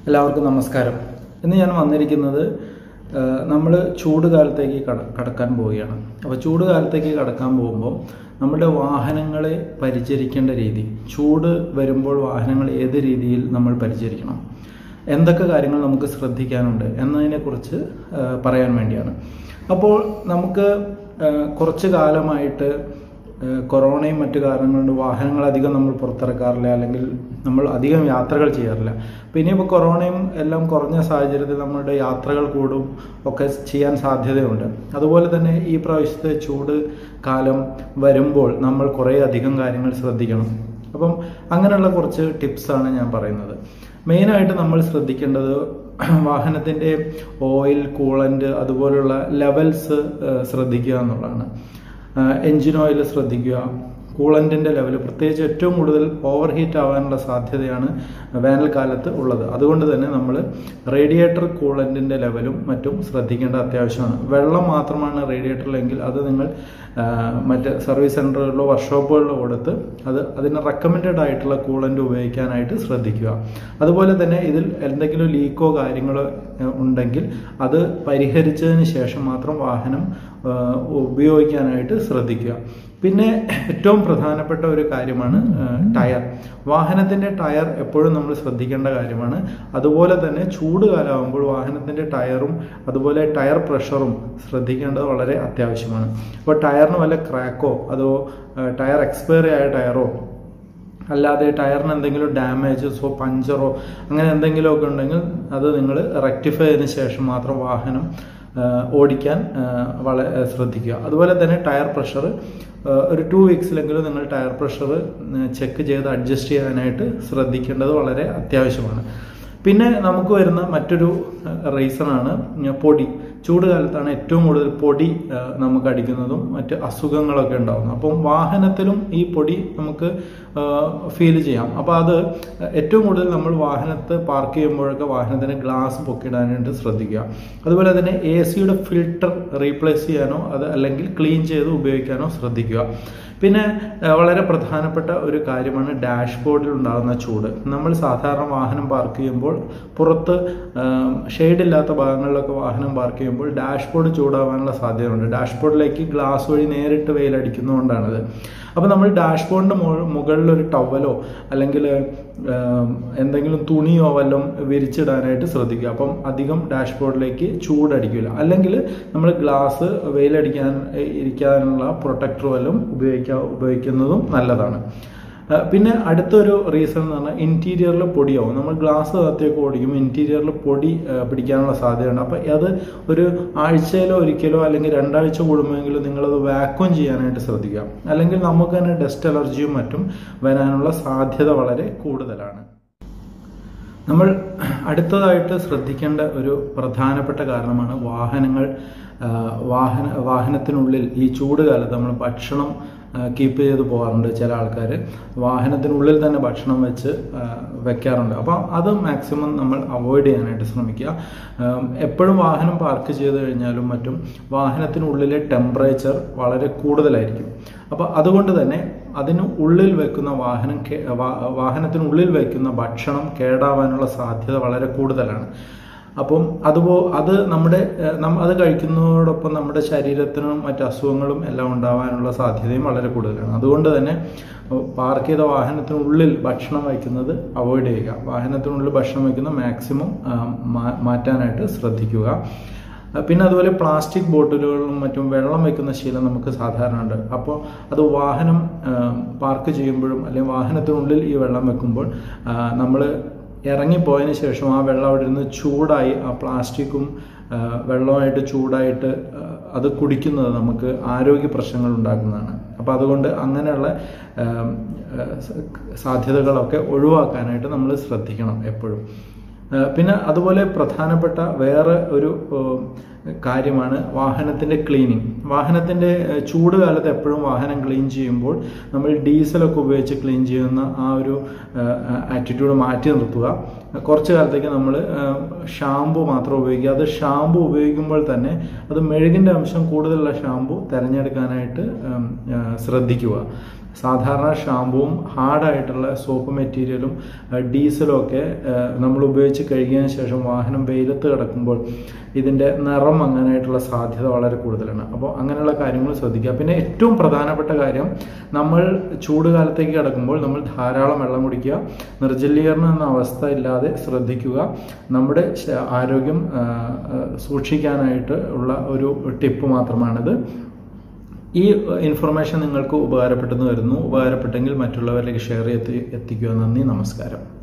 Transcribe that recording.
എല്ലാവർക്കും നമസ്കാരം ഇന്ന് ഞാൻ വന്നിരിക്കുന്നത് നമ്മൾ ചൂട് കാലത്തേക്ക് കട കടക്കാൻ പോവുകയാണ് അപ്പോൾ ചൂട് കാലത്തേക്ക് കടക്കാൻ പോകുമ്പോൾ നമ്മുടെ വാഹനങ്ങളെ പരിചരിക്കേണ്ട രീതി ചൂട് വരുമ്പോൾ വാഹനങ്ങൾ ഏത് രീതിയിൽ നമ്മൾ പരിചരിക്കണം എന്തൊക്കെ കാര്യങ്ങൾ നമുക്ക് ശ്രദ്ധിക്കാനുണ്ട് എന്നതിനെക്കുറിച്ച് ആ, പറയാൻ വേണ്ടിയാണ് അപ്പോൾ നമുക്ക് ആ, കുറച്ച് കാലമായിട്ട് ഏഹ് കൊറോണയും മറ്റു കാരണങ്ങൾ കൊണ്ട് വാഹനങ്ങൾ അധികം നമ്മൾ പുറത്തിറക്കാറില്ല അല്ലെങ്കിൽ നമ്മൾ അധികം യാത്രകൾ ചെയ്യാറില്ല അപ്പോൾ ഇനിയിപ്പോൾ കൊറോണയും എല്ലാം കുറഞ്ഞ സാഹചര്യത്തിൽ നമ്മുടെ യാത്രകൾ കൂടും ഒക്കെ ചെയ്യാൻ സാധ്യതയുണ്ട് അതുപോലെ തന്നെ ഈ പ്രാവശ്യത്തെ ചൂട് കാലം വരുമ്പോൾ നമ്മൾ കുറേ അധികം കാര്യങ്ങൾ ശ്രദ്ധിക്കണം അപ്പം അങ്ങനെയുള്ള കുറച്ച് ടിപ്സാണ് ഞാൻ പറയുന്നത് മെയിനായിട്ട് നമ്മൾ ശ്രദ്ധിക്കേണ്ടത് വാഹനത്തിൻ്റെ ഓയിൽ കൂളൻ്റ് അതുപോലുള്ള ലെവൽസ് ശ്രദ്ധിക്കുക എന്നുള്ളതാണ് എൻജിൻ ഓയിൽ ശ്രദ്ധിക്കുക കൂളൻറ്റിൻ്റെ ലെവൽ പ്രത്യേകിച്ച് ഏറ്റവും കൂടുതൽ ഓവർ ഹീറ്റ് ആവാനുള്ള സാധ്യതയാണ് വേനൽക്കാലത്ത് ഉള്ളത് അതുകൊണ്ട് തന്നെ നമ്മൾ റേഡിയേറ്റർ കൂളൻറ്റിൻ്റെ ലെവലും മറ്റും ശ്രദ്ധിക്കേണ്ട അത്യാവശ്യമാണ് വെള്ളം മാത്രമാണ് റേഡിയേറ്ററിലെങ്കിൽ അത് നിങ്ങൾ ആ, മറ്റ് സർവീസ് സെൻ്ററുകളിലോ വർക്ക്ഷോപ്പുകളിലോ കൊടുത്ത് അത് അതിന് റെക്കമെൻഡഡ് ആയിട്ടുള്ള കൂളൻ്റ് ഉപയോഗിക്കാനായിട്ട് ശ്രദ്ധിക്കുക അതുപോലെ തന്നെ ഇതിൽ എന്തെങ്കിലും ലീക്കോ കാര്യങ്ങളോ ആ, ഉണ്ടെങ്കിൽ അത് പരിഹരിച്ചതിന് ശേഷം മാത്രം വാഹനം ആ, ഉപയോഗിക്കാനായിട്ട് ശ്രദ്ധിക്കുക പിന്നെ ഏറ്റവും പ്രധാനപ്പെട്ട ഒരു കാര്യമാണ് ആ, ടയർ വാഹനത്തിൻ്റെ ടയർ എപ്പോഴും നമ്മൾ ശ്രദ്ധിക്കേണ്ട കാര്യമാണ് അതുപോലെ തന്നെ ചൂട് കാലമാകുമ്പോൾ വാഹനത്തിൻ്റെ ടയറും അതുപോലെ ടയർ പ്രഷറും ശ്രദ്ധിക്കേണ്ടത് വളരെ അത്യാവശ്യമാണ് അപ്പോൾ ടയറിന് വല്ല ക്രാക്കോ അതോ ആ, ടയർ എക്സ്പയറി ആയ ടയറോ അല്ലാതെ ടയറിന് എന്തെങ്കിലും ഡാമേജസോ പഞ്ചറോ അങ്ങനെ എന്തെങ്കിലുമൊക്കെ ഉണ്ടെങ്കിൽ അത് നിങ്ങൾ റെക്ടിഫൈ ചെയ്തതിന് ശേഷം മാത്രം വാഹനം ആ, ഓടിക്കാൻ ആ, വളരെ ശ്രദ്ധിക്കുക അതുപോലെ തന്നെ ടയർ പ്രഷർ ഒരു ടു വീക്സിലെങ്കിലും നിങ്ങൾ ടയർ പ്രഷർ ചെക്ക് ചെയ്ത് അഡ്ജസ്റ്റ് ചെയ്യാനായിട്ട് ശ്രദ്ധിക്കേണ്ടത് വളരെ അത്യാവശ്യമാണ് പിന്നെ നമുക്ക് വരുന്ന മറ്റൊരു റീസണാണ് പൊടി ചൂട് കാലത്താണ് ഏറ്റവും കൂടുതൽ പൊടി ആ, നമുക്ക് അടിക്കുന്നതും മറ്റ് അസുഖങ്ങളൊക്കെ ഉണ്ടാകുന്നത് അപ്പം വാഹനത്തിലും ഈ പൊടി നമുക്ക് ഫീൽ ചെയ്യാം അപ്പോൾ അത് ഏറ്റവും കൂടുതൽ നമ്മൾ വാഹനത്തെ പാർക്ക് ചെയ്യുമ്പോഴൊക്കെ വാഹനത്തിന് ഗ്ലാസ് പൊക്കിടാനായിട്ട് ശ്രദ്ധിക്കുക അതുപോലെ തന്നെ എ സിയുടെ ഫിൽട്ടർ റീപ്ലേസ് ചെയ്യാനോ അത് അല്ലെങ്കിൽ ക്ലീൻ ചെയ്ത് ഉപയോഗിക്കാനോ ശ്രദ്ധിക്കുക പിന്നെ ആ, വളരെ പ്രധാനപ്പെട്ട ഒരു കാര്യമാണ് ഡാഷ്ബോർഡിൽ ഉണ്ടാകുന്ന ചൂട് നമ്മൾ സാധാരണ വാഹനം പാർക്ക് ചെയ്യുമ്പോൾ പുറത്ത് ഷെയ്ഡ് ഇല്ലാത്ത ഭാഗങ്ങളിലൊക്കെ വാഹനം പാർക്ക് ചെയ്യുമ്പോൾ ഡാഷ്ബോർഡ് ചൂടാവാനുള്ള സാധ്യതയുണ്ട് ഡാഷ്ബോർഡിലേക്ക് ഗ്ലാസ് വഴി നേരിട്ട് വെയിലടിക്കുന്നതുകൊണ്ടാണിത് അപ്പോൾ നമ്മൾ ഡാഷ്ബോർഡിൻ്റെ മുകളിൽ ഒരു ടവലോ അല്ലെങ്കിൽ എന്തെങ്കിലും തുണിയോ വല്ലതും വിരിച്ചിടാനായിട്ട് ശ്രദ്ധിക്കുക അപ്പം അധികം ഡാഷ്ബോർഡിലേക്ക് ചൂടടിക്കില്ല അല്ലെങ്കിൽ നമ്മൾ ഗ്ലാസ് വെയിലടിക്കാൻ ഇരിക്കാനുള്ള പ്രൊട്ടക്ടർ വല്ലതും ഉപയോഗിക്കുക ഉപയോഗിക്കുന്നതും നല്ലതാണ് ആ, പിന്നെ അടുത്തൊരു റീസൺ എന്ന് പറഞ്ഞാൽ ഇൻറ്റീരിയറിൽ പൊടിയാവും നമ്മൾ ഗ്ലാസ് അകത്തേക്ക് ഓടിക്കുമ്പോൾ ഇൻറ്റീരിയറിൽ പൊടി ആ, പിടിക്കാനുള്ള സാധ്യതയുണ്ട് അപ്പോൾ അത് ഒരു ആഴ്ചയിലോ ഒരിക്കലോ അല്ലെങ്കിൽ രണ്ടാഴ്ച കൂടുമ്പോഴെങ്കിലും നിങ്ങളത് വാക്വം ചെയ്യാനായിട്ട് ശ്രദ്ധിക്കുക അല്ലെങ്കിൽ നമുക്ക് തന്നെ ഡസ്റ്റ് അലർജിയും മറ്റും വരാനുള്ള സാധ്യത വളരെ കൂടുതലാണ് നമ്മൾ അടുത്തതായിട്ട് ശ്രദ്ധിക്കേണ്ട ഒരു പ്രധാനപ്പെട്ട കാരണമാണ് വാഹനങ്ങൾ ആ, വാഹന വാഹനത്തിനുള്ളിൽ ഈ ചൂട് കാലത്ത് നമ്മൾ ഭക്ഷണം കീപ്പ് ചെയ്ത് പോകാറുണ്ട് ചില ആൾക്കാർ വാഹനത്തിനുള്ളിൽ തന്നെ ഭക്ഷണം വെച്ച് ആ, വെക്കാറുണ്ട് അപ്പോൾ അത് മാക്സിമം നമ്മൾ അവോയ്ഡ് ചെയ്യാനായിട്ട് ശ്രമിക്കുക ആം, എപ്പോഴും വാഹനം പാർക്ക് ചെയ്ത് കഴിഞ്ഞാലും മറ്റും വാഹനത്തിനുള്ളിലെ ടെമ്പറേച്ചർ വളരെ കൂടുതലായിരിക്കും അപ്പോൾ അതുകൊണ്ട് തന്നെ അതിന് ഉള്ളിൽ വെക്കുന്ന വാഹനം കേ- വാ- വാഹനത്തിനുള്ളിൽ വെക്കുന്ന ഭക്ഷണം കേടാവാനുള്ള സാധ്യത വളരെ കൂടുതലാണ് അപ്പം അതുപോ അത് നമ്മുടെ ഏഹ്, നമ്മ അത് കഴിക്കുന്നതോടൊപ്പം നമ്മുടെ ശരീരത്തിനും മറ്റ് അസുഖങ്ങളും എല്ലാം ഉണ്ടാവാനുള്ള സാധ്യതയും വളരെ കൂടുതലാണ് അതുകൊണ്ട് തന്നെ പാർക്ക് ചെയ്ത വാഹനത്തിനുള്ളിൽ ഭക്ഷണം വയ്ക്കുന്നത് അവോയ്ഡ് ചെയ്യുക വാഹനത്തിനുള്ളിൽ ഭക്ഷണം വയ്ക്കുന്നത് മാക്സിമം മാറ്റാനായിട്ട് ശ്രദ്ധിക്കുക അഹ് പിന്നെ അതുപോലെ പ്ലാസ്റ്റിക് ബോട്ടിലുകളിലും മറ്റും വെള്ളം വെക്കുന്ന ശീലം നമുക്ക് സാധാരണ ഉണ്ട് അപ്പോൾ അത് വാഹനം ആഹ്, പാർക്ക് ചെയ്യുമ്പോഴും അല്ലെങ്കിൽ വാഹനത്തിനുള്ളിൽ ഈ വെള്ളം വെക്കുമ്പോൾ നമ്മൾ ഇറങ്ങിപ്പോയതിന് ശേഷം ആ വെള്ളം അവിടെ ഇരുന്ന് ചൂടായി ആ പ്ലാസ്റ്റിക്കും ആഹ്, വെള്ളമായിട്ട് ചൂടായിട്ട് ആഹ്, അത് കുടിക്കുന്നത് നമുക്ക് ആരോഗ്യ പ്രശ്നങ്ങൾ ഉണ്ടാക്കുന്നതാണ് അപ്പോൾ അതുകൊണ്ട് അങ്ങനെയുള്ള ആഹ്, ആഹ്, സാധ്യതകളൊക്കെ ഒഴിവാക്കാനായിട്ട് നമ്മൾ ശ്രദ്ധിക്കണം എപ്പോഴും ഏഹ് പിന്നെ അതുപോലെ പ്രധാനപ്പെട്ട വേറെ ഒരു ഏഹ്, കാര്യമാണ് വാഹനത്തിൻ്റെ ക്ലീനിങ് വാഹനത്തിൻ്റെ ഏഹ്, ചൂട് കാലത്ത് എപ്പോഴും വാഹനം ക്ലീൻ ചെയ്യുമ്പോൾ നമ്മൾ ഡീസലൊക്കെ ഉപയോഗിച്ച് ക്ലീൻ ചെയ്യുന്ന ആ ഒരു ആറ്റിറ്റ്യൂഡ് മാറ്റി നിർത്തുക കുറച്ച് കാലത്തേക്ക് നമ്മൾ ഷാമ്പു മാത്രം ഉപയോഗിക്കുക അത് ഷാമ്പു ഉപയോഗിക്കുമ്പോൾ തന്നെ അത് മെഴുകിൻ്റെ അംശം കൂടുതലുള്ള ഷാമ്പു തിരഞ്ഞെടുക്കാനായിട്ട് ഏഹ്, ഏഹ്, ശ്രദ്ധിക്കുക സാധാരണ ഷാമ്പുവും ഹാർഡായിട്ടുള്ള സോപ്പ് മെറ്റീരിയലും ആ, ഡീസലും ഒക്കെ ആ, നമ്മൾ ഉപയോഗിച്ച് കഴുകിയതിന് ശേഷം വാഹനം വെയിലത്ത് കിടക്കുമ്പോൾ ഇതിൻ്റെ നിറം മങ്ങാനായിട്ടുള്ള സാധ്യത വളരെ കൂടുതലാണ് അപ്പോൾ അങ്ങനെയുള്ള കാര്യങ്ങൾ ശ്രദ്ധിക്കുക പിന്നെ ഏറ്റവും പ്രധാനപ്പെട്ട കാര്യം നമ്മൾ ചൂട് കാലത്തേക്ക് കിടക്കുമ്പോൾ നമ്മൾ ധാരാളം വെള്ളം കുടിക്കുക നിർജ്ജലീകരണം എന്ന അവസ്ഥ ഇല്ലാതെ ശ്രദ്ധിക്കുക നമ്മുടെ ശ- ആരോഗ്യം ആ, ആ, സൂക്ഷിക്കാനായിട്ട് ഉള്ള ഒരു ടിപ്പ് മാത്രമാണിത് ഈ ഇൻഫർമേഷൻ നിങ്ങൾക്ക് ഉപകാരപ്പെട്ടെന്ന് വരുന്നു ഉപകാരപ്പെട്ടെങ്കിൽ മറ്റുള്ളവരിലേക്ക് ഷെയർ ചെയ്ത് എത്തിക്കുക നന്ദി നമസ്കാരം